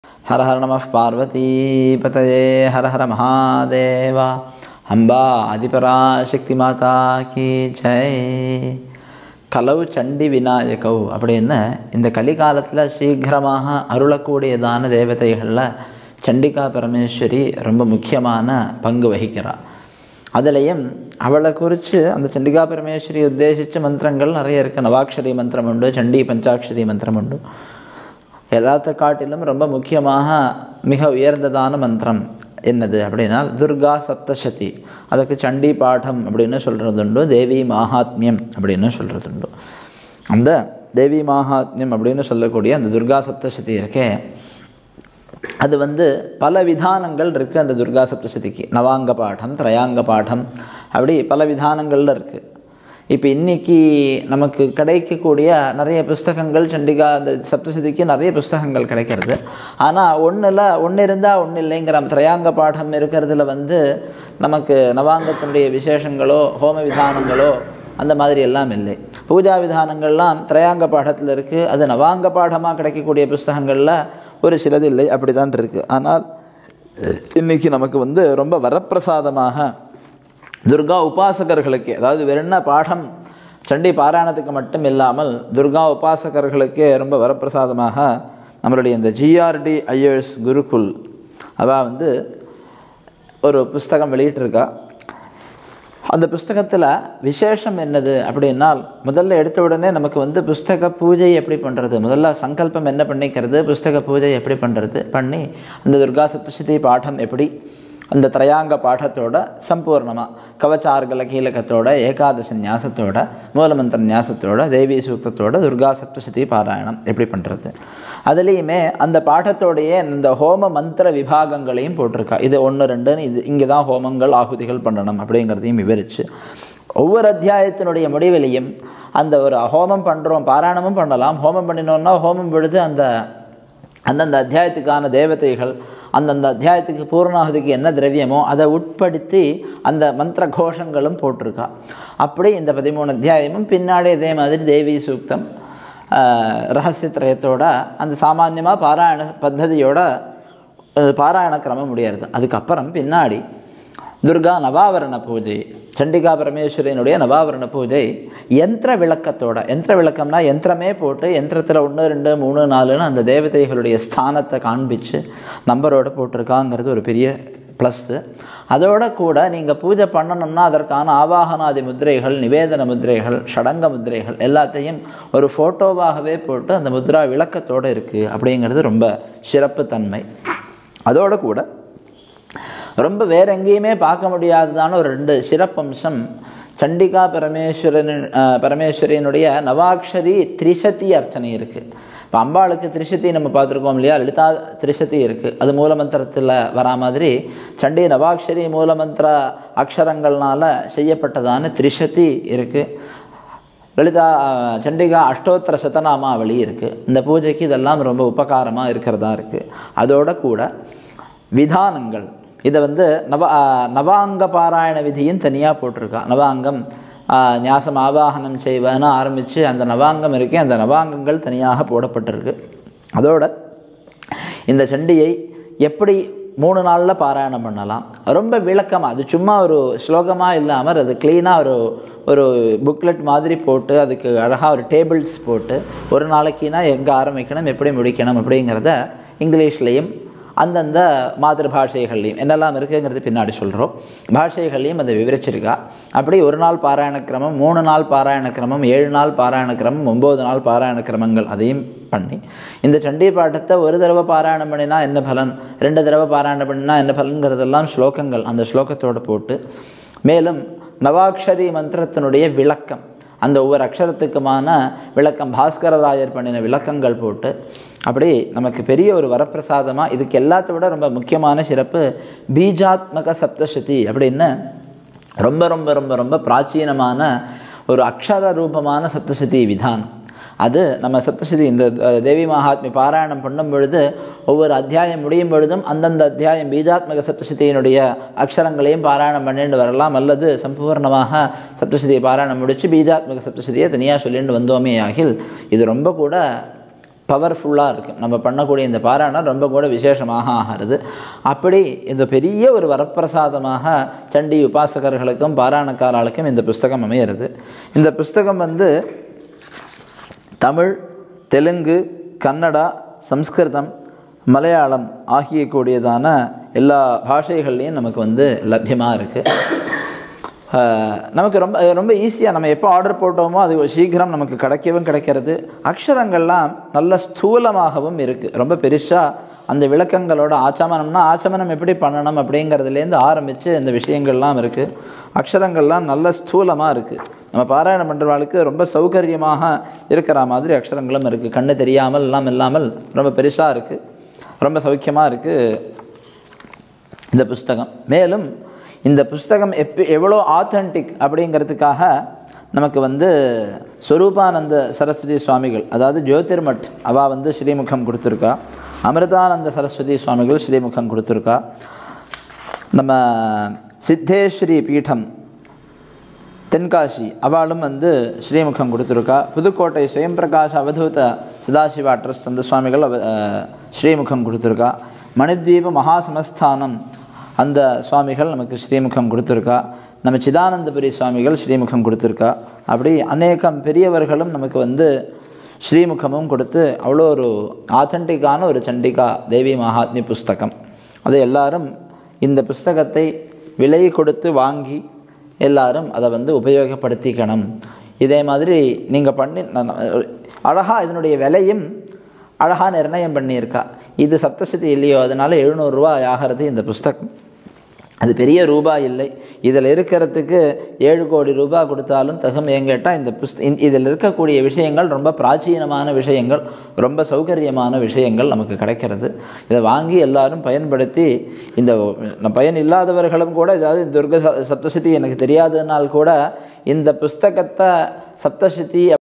हर हर नमः पार्वतीपतये हर हर महादेव अम्बा ஆதிபராசக்தி மாதா கி ஜெய் கலவு சண்டி விநாயகவ் அப்படின்னு இந்த கலிகாலத்தில் சீக்கிரமாக அருளக்கூடியதான தேவதைகளில் சண்டிகா பரமேஸ்வரி ரொம்ப முக்கியமான பங்கு வகிக்கிறாள் அதுலேயும் அவளை குறித்து அந்த சண்டிகா பரமேஸ்வரி உத்தேசித்த மந்திரங்கள் நிறைய இருக்குது நவாக்ஷரி மந்திரம் உண்டு சண்டி பஞ்சாட்சரி மந்திரம் உண்டு எல்லாத்த காட்டிலும் ரொம்ப முக்கியமாக மிக உயர்ந்ததான மந்திரம் என்னது அப்படின்னா துர்கா சப்தசதி அதுக்கு சண்டி பாடம் அப்படின்னு சொல்கிறதுண்டு தேவி மகாத்மியம் அப்படின்னு சொல்கிறதுண்டு அந்த தேவி மகாத்மியம் அப்படின்னு சொல்லக்கூடிய அந்த துர்கா சப்தசதி இருக்கே அது வந்து பல விதானங்கள் இருக்குது அந்த துர்கா சப்தசதிக்கு நவாங்க பாடம் திரையாங்க பாடம் அப்படி பல விதானங்கள்ல இருக்குது இப்போ இன்னைக்கு நமக்கு கிடைக்கக்கூடிய நிறைய புஸ்தகங்கள் சண்டிகா அந்த சப்தசதிக்கு நிறைய புஸ்தகங்கள் கிடைக்கிறது ஆனால் ஒன்றில் ஒன்று இருந்தால் ஒன்று இல்லைங்கிற திரையாங்க பாடம் இருக்கிறதுல வந்து நமக்கு நவாங்கத்தினுடைய விசேஷங்களோ ஹோம விதானங்களோ அந்த மாதிரி எல்லாம் இல்லை பூஜா விதானங்கள்லாம் திரையாங்க பாடத்தில் இருக்குது அது நவாங்க பாடமாக கிடைக்கக்கூடிய புஸ்தகங்களில் ஒரு சிலது இல்லை அப்படி தான் இருக்குது ஆனால் இன்னைக்கு நமக்கு வந்து ரொம்ப வரப்பிரசாதமாக துர்கா உபாசகர்களுக்கு அதாவது வெறும் பாடம் சண்டி பாராயணத்துக்கு மட்டும் இல்லாமல் துர்கா உபாசகர்களுக்கே ரொம்ப வரப்பிரசாதமாக நம்மளுடைய இந்த ஜிஆர்டி ஐஎஸ் குருகுல் அவள் வந்து ஒரு புஸ்தகம் வெளியிட்டிருக்கா அந்த புஸ்தகத்தில் விசேஷம் என்னது அப்படின்னால் முதல்ல எடுத்த உடனே நமக்கு வந்து புஸ்தக பூஜை எப்படி பண்ணுறது முதல்ல சங்கல்பம் என்ன பண்ணிக்கிறது புஸ்தக பூஜை எப்படி பண்ணுறது பண்ணி அந்த துர்கா சப்தசதி பாடம் எப்படி அந்த திரையாங்க பாடத்தோட சம்பூர்ணமாக கவச்சார்கல கீழகத்தோட ஏகாதசி ஞாசத்தோட மூலமந்திர ஞாசத்தோட தேவி சூக்தத்தோட துர்கா சப்தசதி பாராயணம் எப்படி பண்ணுறது அதுலேயுமே அந்த பாடத்தோடையே இந்த ஹோம மந்திர விபாகங்களையும் போட்டிருக்கா இது ஒன்று ரெண்டுன்னு இது இங்கே தான் ஹோமங்கள் ஆகுதிகள் பண்ணணும் அப்படிங்கிறதையும் விவரித்து ஒவ்வொரு அத்தியாயத்தினுடைய முடிவிலையும் அந்த ஒரு ஹோமம் பண்ணுறோம் பாராயணமும் பண்ணலாம் ஹோமம் பண்ணினோம்னா ஹோமம் பொழுது அந்த அந்தந்த அத்தியாயத்துக்கான தேவதைகள் அந்தந்த அத்தியாயத்துக்கு பூர்ணாகுதிக்கு என்ன திரவியமோ அதை உட்படுத்தி அந்த மந்திர கோஷங்களும் போட்டிருக்கா அப்படி இந்த பதிமூணு அத்தியாயமும் பின்னாடி இதே மாதிரி தேவி சூக்தம் ரகசியத்திரயத்தோட அந்த சாமான்யமாக பாராயண பத்ததியோட பாராயண கிரமம் முடியாது அதுக்கப்புறம் பின்னாடி துர்கா நவாவரண பூஜை சண்டிகா பரமேஸ்வரனுடைய நவாவரண பூஜை யந்திர விளக்கத்தோட யந்திர விளக்கம்னா யந்திரமே போட்டு யந்திரத்தில் ஒன்று ரெண்டு மூணு நாலுன்னு அந்த தேவதைகளுடைய ஸ்தானத்தை காண்பிச்சு நம்பரோடு போட்டிருக்காங்கிறது ஒரு பெரிய ப்ளஸ்ஸு அதோட கூட நீங்கள் பூஜை பண்ணணும்னா அதற்கான ஆவாகனாதி முத்திரைகள் நிவேதன முத்திரைகள் ஷடங்க முத்திரைகள் எல்லாத்தையும் ஒரு ஃபோட்டோவாகவே போட்டு அந்த முத்ரா விளக்கத்தோடு இருக்குது அப்படிங்கிறது ரொம்ப சிறப்பு தன்மை அதோட கூட ரொம்ப வேற எங்கேயுமே பார்க்க முடியாததான ஒரு ரெண்டு சிறப்பம்சம் சண்டிகா பரமேஸ்வரன் பரமேஸ்வரியனுடைய நவாக்ஷரி திரிசதி அர்ச்சனை இருக்குது இப்போ அம்பாளுக்கு திரிசதி நம்ம பார்த்துருக்கோம் இல்லையா லலிதா திரிசதி இருக்குது அது மூலமந்திரத்தில் வரா மாதிரி சண்டி நவாக்ஷரி மூலமந்திர அக்ஷரங்கள்னால செய்யப்பட்டதான திரிசதி இருக்குது லலிதா சண்டிகா அஷ்டோத்தர சதநாமாவளி இருக்குது இந்த பூஜைக்கு இதெல்லாம் ரொம்ப உபகாரமாக இருக்கிறதா இருக்குது அதோட கூட விதானங்கள் இதை வந்து நவ நவாங்க பாராயண விதியும் தனியாக போட்டிருக்கா நவாங்கம் ஞாசம் ஆவாகனம் செய்வேன்னு ஆரம்பித்து அந்த நவாங்கம் இருக்கே அந்த நவாங்கங்கள் தனியாக போடப்பட்டிருக்கு அதோட இந்த சண்டியை எப்படி மூணு நாளில் பாராயணம் பண்ணலாம் ரொம்ப விளக்கமாக அது சும்மா ஒரு ஸ்லோகமாக இல்லாமல் அது க்ளீனாக ஒரு ஒரு புக்லெட் மாதிரி போட்டு அதுக்கு அழகாக ஒரு டேபிள்ஸ் போட்டு ஒரு நாளைக்குனா எங்கே ஆரம்பிக்கணும் எப்படி முடிக்கணும் அப்படிங்கிறத இங்கிலீஷ்லேயும் அந்தந்த மாதൃ பாஷைகள்லையும் என்னெல்லாம் இருக்குங்கிறது பின்னாடி சொல்கிறோம் பாஷைகள்லையும் அதை விவரிச்சிருக்கா அப்படி ஒரு நாள் பாராயண கிரமம் மூணு நாள் பாராயண கிரமம் ஏழு நாள் பாராயண கிரமம் ஒம்பது நாள் பாராயண கிரமங்கள் அதையும் பண்ணி இந்த சண்டி பாட்டத்தை ஒரு தடவை பாராயணம் பண்ணினா என்ன பலன் ரெண்டு தடவை பாராயணம் பண்ணினா என்ன பலன்கிறதெல்லாம் ஸ்லோகங்கள் அந்த ஸ்லோகத்தோடு போட்டு மேலும் நவாக்ஷரி மந்திரத்தினுடைய விளக்கம் அந்த ஒவ்வொரு அக்ஷரத்துக்குமான விளக்கம் பாஸ்கரராயர் பண்ணின விளக்கங்கள் போட்டு அப்படி நமக்கு பெரிய ஒரு வரப்பிரசாதமாக இதுக்கு எல்லாத்த விட ரொம்ப முக்கியமான சிறப்பு பீஜாத்மக சப்தசதி அப்படின்னு ரொம்ப ரொம்ப ரொம்ப ரொம்ப பிராச்சீனமான ஒரு அக்ஷர ரூபமான சப்தசதி விதானம் அது நம்ம சப்தசதி இந்த தேவி மகாத்மி பாராயணம் பண்ணும் பொழுது ஒவ்வொரு அத்தியாயம் முடியும் பொழுதும் அந்தந்த அத்தியாயம் பீஜாத்மக சப்தசதியினுடைய அக்ஷரங்களையும் பாராயணம் பண்ணிட்டு வரலாம் அல்லது சம்பூர்ணமாக சப்தசதியை பாராயணம் முடித்து பீஜாத்மக சப்தசதியை தனியாக சொல்லிட்டு வந்தோமே ஆகில் இது ரொம்ப கூட பவர்ஃபுல்லாக இருக்குது நம்ம பண்ணக்கூடிய இந்த பாராயணம் ரொம்ப கூட விசேஷமாக ஆகிறது அப்படி இந்த பெரிய ஒரு வரப்பிரசாதமாக சண்டி உபாசகர்களுக்கும் பாராயணக்காரர்களுக்கும் இந்த புஸ்தகம் அமையிறது இந்த புஸ்தகம் வந்து தமிழ் தெலுங்கு கன்னடா சம்ஸ்கிருதம் மலையாளம் ஆகிய கூடியதான எல்லா பாஷைகள்லையும் நமக்கு வந்து லഭ്യமாக இருக்குது நமக்கு ரொம்ப ரொம்ப ஈஸியாக நம்ம எப்போ ஆர்டர் போட்டோமோ அது சீக்கிரம் நமக்கு கிடைக்கவும் கிடைக்கிறது அக்ஷரங்கள்லாம் நல்ல ஸ்தூலமாகவும் இருக்குது ரொம்ப பெருசாக அந்த விளக்கங்களோட ஆச்சமனம்னா ஆச்சமனம் எப்படி பண்ணணும் அப்படிங்கிறதுலேருந்து ஆரம்பித்து இந்த விஷயங்கள்லாம் இருக்குது அக்ஷரங்கள்லாம் நல்ல ஸ்தூலமாக இருக்குது நம்ம பாராயணம் பண்ணுறவாளுக்கு ரொம்ப சௌகரியமாக இருக்கிற மாதிரி அக்ஷரங்களும் இருக்குது கண்ணு தெரியாமல் எல்லாம் இல்லாமல் ரொம்ப பெருசாக இருக்குது ரொம்ப சௌக்கியமாக இருக்குது இந்த புஸ்தகம் மேலும் இந்த புஸ்தகம் எப்போ எவ்வளோ ஆத்தென்டிக் அப்படிங்கிறதுக்காக நமக்கு வந்து ஸ்வரூபானந்த சரஸ்வதி சுவாமிகள் அதாவது ஜோதிர்மட் அவள் வந்து ஸ்ரீமுகம் கொடுத்துருக்கா அமிர்தானந்த சரஸ்வதி சுவாமிகள் ஸ்ரீமுகம் கொடுத்துருக்கா நம்ம சித்தேஸ்வரி பீடம் தென்காசி அவளும் வந்து ஸ்ரீமுகம் கொடுத்துருக்கா புதுக்கோட்டை ஸ்வயம் பிரகாஷ் அவதூத சதாசிவா ட்ரஸ்ட் அந்த சுவாமிகள் அவ ஸ்ரீமுகம் கொடுத்துருக்கா மணித்வீப மகாசமஸ்தானம் அந்த சுவாமிகள் நமக்கு ஸ்ரீமுகம் கொடுத்துருக்கா நம்ம சிதானந்தபுரி சுவாமிகள் ஸ்ரீமுகம் கொடுத்துருக்கா அப்படி அநேகம் பெரியவர்களும் நமக்கு வந்து ஸ்ரீமுகமும் கொடுத்து அவ்வளோ ஒரு ஆத்தென்டிக்கான ஒரு சண்டிகா தேவி மகாத்மி புஸ்தகம் அதை எல்லாரும் இந்த புஸ்தகத்தை விலை கொடுத்து வாங்கி எல்லாரும் அதை வந்து உபயோகப்படுத்திக்கணும் இதே மாதிரி நீங்கள் பண்ணி அழகாக இதனுடைய விலையும் அழகாக நிர்ணயம் பண்ணியிருக்கா இது சப்தசதி இல்லையோ அதனால் எழுநூறுரூவா ஆகிறது இந்த புஸ்தகம் அது பெரிய ரூபா இல்லை இதில் இருக்கிறதுக்கு ஏழு கோடி ரூபாய் கொடுத்தாலும் தகும் ஏன் கேட்டால் இந்த புஸ்த இதில் இருக்கக்கூடிய விஷயங்கள் ரொம்ப பிராச்சீனமான விஷயங்கள் ரொம்ப சௌகரியமான விஷயங்கள் நமக்கு கிடைக்கிறது இதை வாங்கி எல்லாரும் பயன்படுத்தி இந்த பயன் இல்லாதவர்களும் கூட ஏதாவது துர்க சப்தசித்தி எனக்கு தெரியாததுனால் கூட இந்த புஸ்தகத்தை சப்தசித்தி